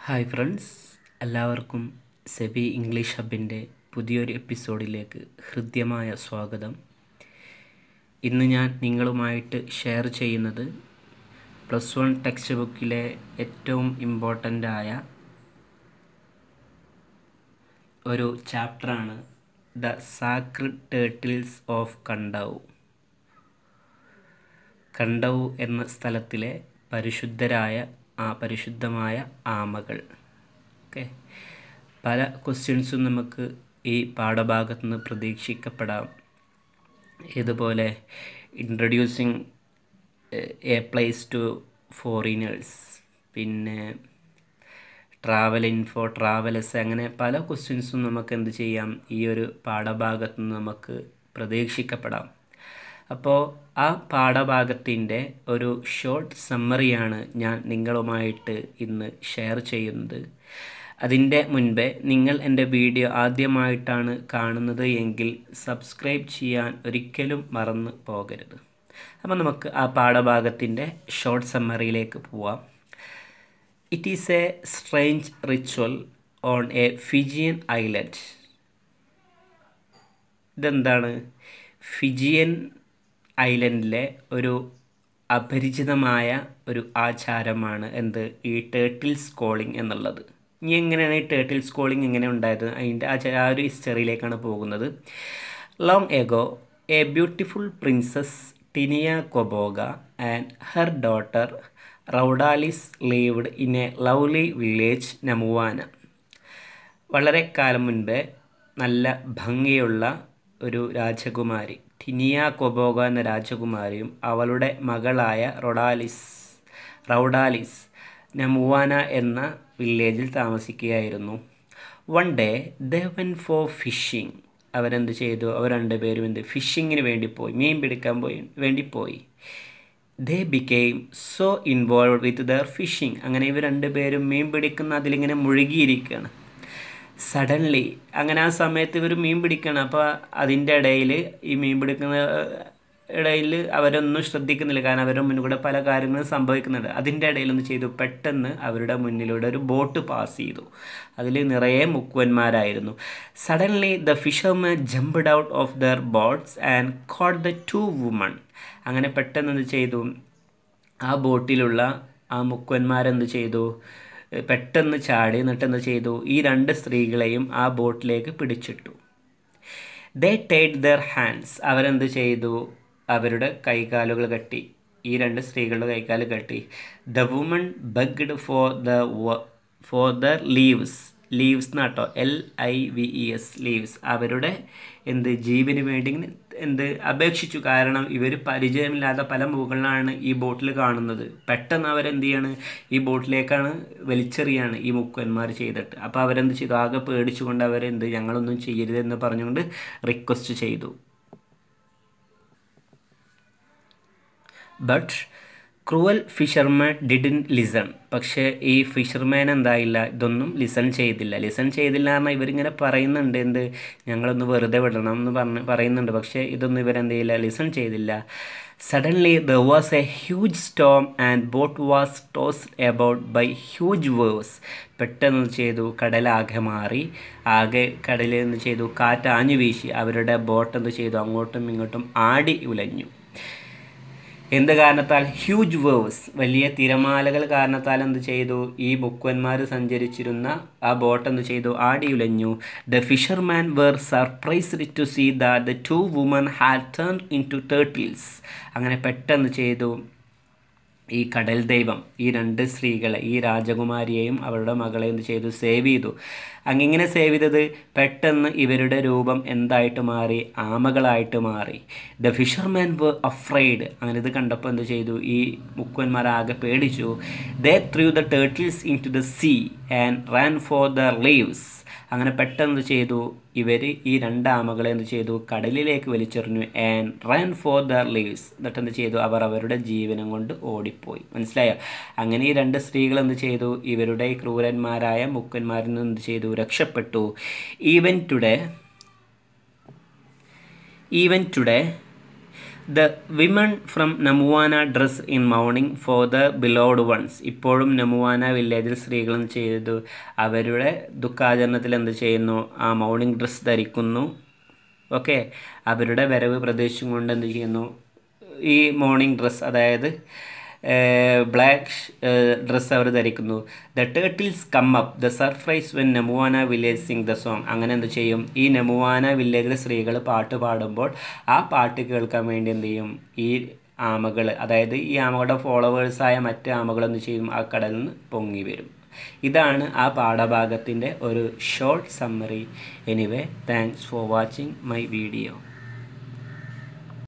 hi friends എല്ലാവർക്കും SEBI English ഹബിൻ്റെ പുതിയൊരു എപ്പിസോഡിലേക്ക് ഹൃദ്യമായ സ്വാഗതം ഇന്ന് ഞാൻ നിങ്ങളുമായിട്ട് ഷെയർ ചെയ്യുന്നത് പ്ലസ് വൺ ടെക്സ്റ്റ് ബുക്കിലെ ഏറ്റവും ഇമ്പോർട്ടൻ്റ് ആയ ഒരു ചാപ്റ്ററാണ് the sacred turtles of Kadavu Kadavu എന്ന സ്ഥലത്തിലെ പരിശുദ്ധരായ ആ പരിശുദ്ധമായ ആമകൾ ഓക്കെ പല ക്വസ്റ്റ്യൻസും നമുക്ക് ഈ പാഠഭാഗത്തു നിന്ന് പ്രതീക്ഷിക്കപ്പെടാം ഇതുപോലെ introducing a place to foreigners പിന്നെ ട്രാവൽ ഇൻഫോ ട്രാവലസ് അങ്ങനെ പല ക്വസ്റ്റ്യൻസും നമുക്ക് എന്ത് ചെയ്യാം ഈ ഒരു പാഠഭാഗത്തു നിന്ന് നമുക്ക് പ്രതീക്ഷിക്കപ്പെടാം അപ്പോൾ ആ പാഠഭാഗത്തിൻ്റെ ഒരു ഷോർട്ട് സമ്മറിയാണ് ഞാൻ നിങ്ങളുമായിട്ട് ഇന്ന് ഷെയർ ചെയ്യുന്നത് അതിൻ്റെ മുൻപേ നിങ്ങൾ എൻ്റെ വീഡിയോ ആദ്യമായിട്ടാണ് കാണുന്നത് എങ്കിൽ സബ്സ്ക്രൈബ് ചെയ്യാൻ ഒരിക്കലും മറന്നു പോകരുത് അപ്പോൾ നമുക്ക് ആ പാഠഭാഗത്തിൻ്റെ ഷോർട്ട് സമ്മറിയിലേക്ക് പോവാം it is a strange ritual on a Fijian island ഇതെന്താണ് ഫിജിയൻ ഐലൻഡിലെ ഒരു അപരിചിതമായ ഒരു ആചാരമാണ് എന്ത് ഈ ടേർട്ടിൽസ് കോളിംഗ് എന്നുള്ളത് ഇനി എങ്ങനെയാണ് ഈ ടേർട്ടിൽസ് കോളിംഗ് എങ്ങനെ ഉണ്ടായത് അതിൻ്റെ ആ ആ ഒരു ഹിസ്റ്ററിയിലേക്കാണ് പോകുന്നത് long ago a beautiful princess Tinaicoboga and her daughter Raudalice lived in a lovely village Namuana വളരെ കാലം മുൻപേ നല്ല ഭംഗിയുള്ള ഒരു രാജകുമാരി ടിനിയ കൊബോഗ എന്ന രാജകുമാരിയും അവളുടെ മകളായ റൊഡാലിസ് റൗഡാലിസ് നമുവാന എന്ന വില്ലേജിൽ താമസിക്കുകയായിരുന്നു one day the went for fishing അവരെന്ത് ചെയ്തു അവർ രണ്ടുപേരും എന്ത് ഫിഷിങ്ങിന് വേണ്ടി പോയി മീൻ പിടിക്കാൻ പോയി വേണ്ടി പോയി they became so involve with their fishing അങ്ങനെ ഇവർ രണ്ടുപേരും മീൻ പിടിക്കുന്ന അതിലിങ്ങനെ മുഴുകിയിരിക്കുകയാണ് സഡൻലി അങ്ങനെ ആ സമയത്ത് ഇവർ മീൻ പിടിക്കണം അപ്പോൾ അതിൻ്റെ ഇടയിൽ ഈ മീൻ പിടിക്കുന്ന ഇടയിൽ അവരൊന്നും ശ്രദ്ധിക്കുന്നില്ല കാരണം അവരുടെ മുന്നിൽ കൂടെ പല കാര്യങ്ങളും സംഭവിക്കുന്നുണ്ട് അതിൻ്റെ ഇടയിൽ ഒന്ന് ചെയ്തു പെട്ടെന്ന് അവരുടെ മുന്നിലൂടെ ഒരു ബോട്ട് പാസ് ചെയ്തു അതിൽ നിറയെ മുക്കുവന്മാരായിരുന്നു suddenly the fisherman jumped out of their boats and caught the two woman അങ്ങനെ പെട്ടെന്ന് എന്ത് ചെയ്തു ആ ബോട്ടിലുള്ള ആ മുക്കുവന്മാരെന്ത് ചെയ്തു പെട്ടെന്ന് ചാടി എന്നിട്ട് എന്ത് ചെയ്തു ഈ രണ്ട് സ്ത്രീകളെയും ആ ബോട്ടിലേക്ക് പിടിച്ചിട്ടു ദേ ടേഡ് ദർ ഹാൻഡ്സ് അവരെന്ത് ചെയ്തു അവരുടെ കൈകാലുകൾ കെട്ടി ഈ രണ്ട് സ്ത്രീകളുടെ കൈകാല് കെട്ടി the woman begged for the for their lives lives എന്നാട്ടോ L I V E S lives അവരുടെ എന്ത് ജീവന് വേണ്ടി എന്ത് അപേക്ഷിച്ചു കാരണം ഇവർ പരിചയമില്ലാത്ത പല മുകളിലാണ് ഈ ബോട്ടിൽ കാണുന്നത് പെട്ടെന്ന് അവരെന്ത് ചെയ്യാണ് ഈ ബോട്ടിലേക്കാണ് വലിച്ചെറിയാണ് ഈ മുക്കന്മാർ ചെയ്തിട്ട് അപ്പോൾ അവരെന്ത് ചെയ്തു ആകെ പേടിച്ചുകൊണ്ട് അവരെന്ത് ഞങ്ങളൊന്നും ചെയ്യരുതെന്ന് പറഞ്ഞുകൊണ്ട് റിക്വസ്റ്റ് ചെയ്തു but cruel fisherman didn't listen പക്ഷേ ഈ ഫിഷർമാൻ എന്തായില്ല ഇതൊന്നും ലിസൺ ചെയ്തില്ല ലിസൺ ചെയ്തില്ല കാരണം ഇവരിങ്ങനെ പറയുന്നുണ്ട് എന്ത് ഞങ്ങളൊന്ന് വെറുതെ വിടണം എന്ന് പറഞ്ഞ് പറയുന്നുണ്ട് പക്ഷേ ഇതൊന്നും ഇവരെന്ത് ചെയ്യില്ല ലിസൺ ചെയ്തില്ല suddenly the was a huge storm and boat was toss about by huge waves പെട്ടെന്ന് ചെയ്തു കടലാകെ മാറി ആകെ കടലിൽ എന്ത് ചെയ്തു കാറ്റാഞ്ഞു വീശി അവരുടെ ബോട്ട് എന്ത് ചെയ്തു അങ്ങോട്ടും ഇങ്ങോട്ടും ആടി ഉലഞ്ഞു എന്ത് കാരണത്താൽ ഹ്യൂജ് വേവ്സ് വലിയ തിരമാലകൾ കാരണത്താൽ എന്ത് ചെയ്തു ഈ മുക്കുവന്മാർ സഞ്ചരിച്ചിരുന്ന ആ ബോട്ട് എന്ത് ചെയ്തു ആടിയുലഞ്ഞു the fisherman were surprised to see the the two woman had turn in to turtles അങ്ങനെ പെട്ടെന്ന് ചെയ്തു ഈ കടൽ ദൈവം ഈ രണ്ട് സ്ത്രീകളെ ഈ രാജകുമാരിയെയും അവരുടെ മകളെ എന്ത് ചെയ്തു സേവ് ചെയ്തു അങ്ങിങ്ങനെ സേവ് ചെയ്തത് പെട്ടെന്ന് ഇവരുടെ രൂപം എന്തായിട്ട് മാറി ആമകളായിട്ട് മാറി ദ ഫിഷർമാൻ വർ അഫ്രൈഡ് അങ്ങനെ ഇത് കണ്ടപ്പോൾ എന്ത് ചെയ്തു ഈ മുക്കുവന്മാർ ആകെ പേടിച്ചു they threw the turtles in to the sea and ran for the lives അങ്ങനെ പെട്ടെന്ന് ചെയ്തു ഇവർ ഈ രണ്ട് ആമകളെ എന്ത് ചെയ്തു കടലിലേക്ക് വലിച്ചെറിഞ്ഞു and run for the lives എന്നിട്ട് എന്ത് ചെയ്തു അവർ അവരുടെ ജീവനം കൊണ്ട് ഓടിപ്പോയി മനസ്സിലായോ അങ്ങനെ ഈ രണ്ട് സ്ത്രീകൾ എന്ത് ചെയ്തു ഇവരുടെ ക്രൂരന്മാരായ മുക്കന്മാരിൽ നിന്ന് എന്ത് ചെയ്തു രക്ഷപ്പെട്ടു even today even today the women from Namuana dress in മൗണിങ് ഫോർ ദ ബിലോഡ് വൺസ് ഇപ്പോഴും നമുവാന വില്ലേജിൽ സ്ത്രീകളും ചെയ്തു അവരുടെ ദുഃഖാചരണത്തിൽ എന്ത് ചെയ്യുന്നു ആ മൗണിങ് ഡ്രസ്സ് ധരിക്കുന്നു ഓക്കെ അവരുടെ വരവ് പ്രദേശം കൊണ്ട് എന്ത് ചെയ്യുന്നു ഈ മോർണിംഗ് ഡ്രസ്സ് അതായത് ബ്ലാക്ക് ഡ്രസ്സ് അവർ ധരിക്കുന്നു the turtles come up the surprise when Namuana village sing the song അങ്ങനെ എന്ത് ചെയ്യും ഈ നമുവാന വില്ലേജിലെ സ്ത്രീകൾ പാട്ട് പാടുമ്പോൾ ആ പാട്ട് കേൾക്കാൻ വേണ്ടി എന്ത് ചെയ്യും ഈ ആമകൾ അതായത് ഈ ആമകളുടെ ഫോളോവേഴ്സായ മറ്റ് ആമകൾ എന്ത് ചെയ്യും ആ കടലിൽ നിന്ന് പൊങ്ങി വരും ഇതാണ് ആ പാഠഭാഗത്തിൻ്റെ ഒരു short summary anyway thanks for watching my video